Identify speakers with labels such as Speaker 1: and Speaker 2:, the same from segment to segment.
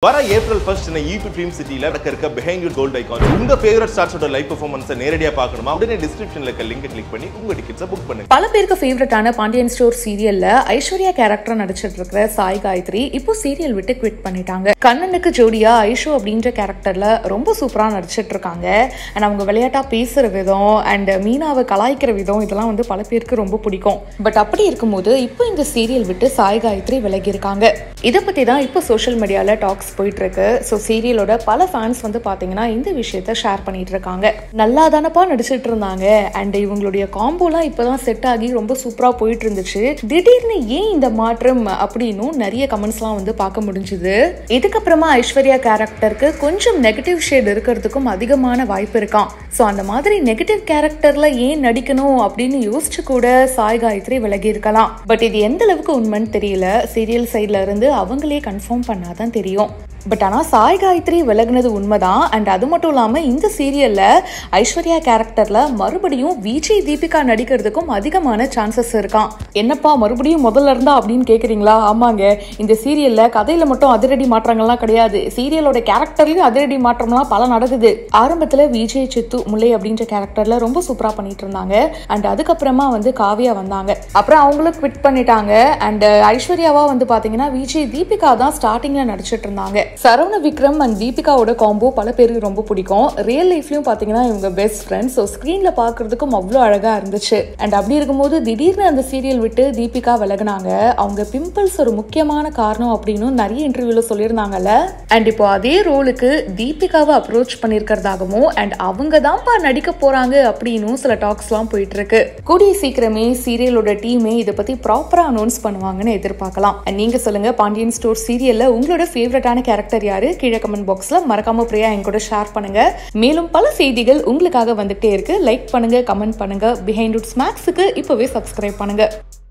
Speaker 1: வர April first Chennai EB film சிட்டில நடக்க இருக்க பிஹைண்ட் யூர் கோல்ட் ஐகான் உங்க ஃபேவரட் ஸ்டார்ஸோட லைவ் பெர்ஃபார்மன்ஸை நேரடியா பார்க்கணுமா உடனே டிஸ்கிரிப்ஷன்ல இருக்க லிங்க் கிளிக் பண்ணி உங்க டிக்கெட்ஸை புக் பண்ணுங்க
Speaker 2: பல பேருக்கு ஃபேவரட்டான பாண்டியன் ஸ்டோர் சீரியல்ல ஐஸ்வர்யா கேரக்டர் நடிச்சிட்டு இருக்கிற சாய் காயத்ரி இப்போ சீரியல் விட்டு குவிட் பண்ணிட்டாங்க கண்ணனுக்கு ஜோடியா ஐஷு அப்படின்ற கேரக்டர்ல ரொம்ப சூப்பரா நடிச்சிட்டு இருக்காங்க அண்ட் அவங்க விளையாட்டா பேசுற விதம் அண்ட் மீனாவை கலாய்க்கிற விதம் இதெல்லாம் வந்து பல பேருக்கு ரொம்ப பிடிக்கும் பட் அப்படி இருக்கும்போது இப்போ இந்த சீரியல் விட்டு சாய் காயத்ரி விலகி இருக்காங்க இதை பத்தி தான் இப்போ சோஷியல் மீடியால டாக்ஸ் போயிட்டு இருக்கு ஸோ சீரியலோட பல ஃபேன்ஸ் வந்து பாத்தீங்கன்னா இந்த விஷயத்த ஷேர் பண்ணிட்டு இருக்காங்க நல்லா தானப்பா நடிச்சிட்டு இருந்தாங்க அண்ட் இவங்களுடைய காம்போலாம் இப்பதான் செட் ஆகி ரொம்ப சூப்பரா போயிட்டு இருந்துச்சு திடீர்னு ஏன் இந்த மாற்றம் அப்படின்னும் நிறைய கமெண்ட்ஸ்லாம் வந்து பார்க்க முடிஞ்சுது இதுக்கப்புறமா ஐஸ்வர்யா கேரக்டருக்கு கொஞ்சம் நெகட்டிவ் ஷேட் இருக்கிறதுக்கும் அதிகமான வாய்ப்பு இருக்கான் ஸோ அந்த மாதிரி நெகட்டிவ் கேரக்டர்ல ஏன் நடிக்கணும் அப்படின்னு யோசிச்சு கூட சாய் காயத்ரி விலகி இருக்கலாம் பட் இது எந்த அளவுக்கு உண்மைன்னு தெரியல சீரியல் சைட்ல இருந்து அவங்களே கன்ஃபார்ம் பண்ணாதான் தெரியும் பட் ஆனால் சாய் காயத்ரி விலகுனது உண்மைதான் அண்ட் அது மட்டும் இல்லாமல் இந்த சீரியலில் ஐஸ்வர்யா கேரக்டரில் மறுபடியும் விஜய் தீபிகா நடிக்கிறதுக்கும் அதிகமான சான்சஸ் இருக்கான் என்னப்பா மறுபடியும் முதல்ல இருந்தா அப்படின்னு கேட்குறீங்களா ஆமாங்க இந்த சீரியலில் கதையில் மட்டும் அதிரடி மாற்றங்கள்லாம் கிடையாது சீரியலோட கேரக்டர்லையும் அதிரடி மாற்றம்லாம் பல நடக்குது ஆரம்பத்தில் விஜய் சித்து முல்லை அப்படின்ற கேரக்டரில் ரொம்ப சூப்பராக பண்ணிட்டு இருந்தாங்க அண்ட் அதுக்கப்புறமா வந்து காவியா வந்தாங்க அப்புறம் அவங்களும் குவிட் பண்ணிட்டாங்க அண்ட் ஐஸ்வர்யாவா வந்து பார்த்தீங்கன்னா விஜய் தீபிகா தான் ஸ்டார்டிங்கில் நடிச்சிட்டு இருந்தாங்க சரவண விக்ரம் அண்ட் தீபிகாவோட காம்போ பல பேருக்கு ரொம்ப பிடிக்கும் ரியல் லைஃப்லயும் பாத்தீங்கன்னா இவங்க பெஸ்ட் ஃப்ரெண்ட்ஸ் ஸோ ஸ்க்ரீன்ல பாக்குறதுக்கும் அவ்வளோ அழகா இருந்துச்சு அண்ட் அப்படி இருக்கும்போது திடீர்னு அந்த சீரியல் விட்டு தீபிகா விலகுனாங்க அவங்க பிம்பிள்ஸ் ஒரு முக்கியமான காரணம் அப்படின்னு நிறைய இன்டர்வியூல சொல்லியிருந்தாங்கல்ல அண்ட் இப்போ அதே ரோலுக்கு தீபிகாவை அப்ரோச் பண்ணியிருக்கிறதாகவும் அண்ட் அவங்க தான்ப்பா நடிக்க போறாங்க அப்படின்னு சில டாக்ஸ்லாம் போயிட்டு இருக்கு கூடிய சீக்கிரமே சீரியலோட டீமே இதை பத்தி ப்ராப்பரா அனௌன்ஸ் பண்ணுவாங்கன்னு எதிர்பார்க்கலாம் And நீங்க சொல்லுங்க பாண்டியன் ஸ்டோர் சீரியல்ல உங்களோட ஃபேவரட்டான கேரக்டர் யாரு கீழே கமெண்ட் பாக்ஸ்ல மறக்காம பிரியா என் கூட ஷேர் பண்ணுங்க மேலும் பல செய்திகள் உங்களுக்காக வந்துட்டே இருக்கு லைக் பண்ணுங்க கமெண்ட் பண்ணுங்க பிஹைண்ட் உட் ஸ்நாக்ஸுக்கு இப்பவே சப்ஸ்கிரைப் பண்ணுங்க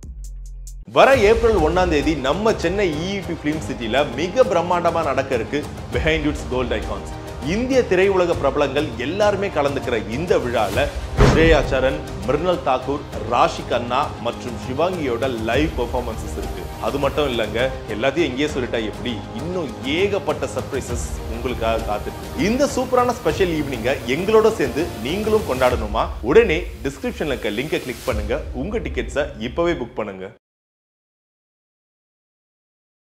Speaker 1: வர ஏப்ரல் ஒன்னாம் தேதி நம்ம சென்னை இஇபி ஃபிலிம் சிட்டில மிக பிரம்மாண்டமா நடக்க இருக்கு பிஹைண்ட் யூட்ஸ் கோல்ட் ஐகான்ஸ் இந்திய திரையுலக பிரபலங்கள் எல்லாருமே கலந்துக்கிற இந்த விழால ஸ்ரேயா சரண் மிர்னல் தாக்கூர் ராஷி கண்ணா மற்றும் சிவாங்கியோட லைவ் பெர்ஃபார்மன்சஸ் இருக்கு அது மட்டும் இல்லைங்க எல்லாத்தையும் எங்கேயே சொல்லிட்டா எப்படி இன்னும் ஏகப்பட்ட சர்ப்ரைசஸ் உங்களுக்காக காத்துட்டு இந்த சூப்பரான ஸ்பெஷல் ஈவினிங்கை எங்களோட சேர்ந்து நீங்களும் கொண்டாடணுமா உடனே டிஸ்கிரிப்ஷன்ல இருக்க லிங்கை கிளிக் பண்ணுங்க உங்க டிக்கெட்ஸை இப்பவே புக் பண்ணுங்க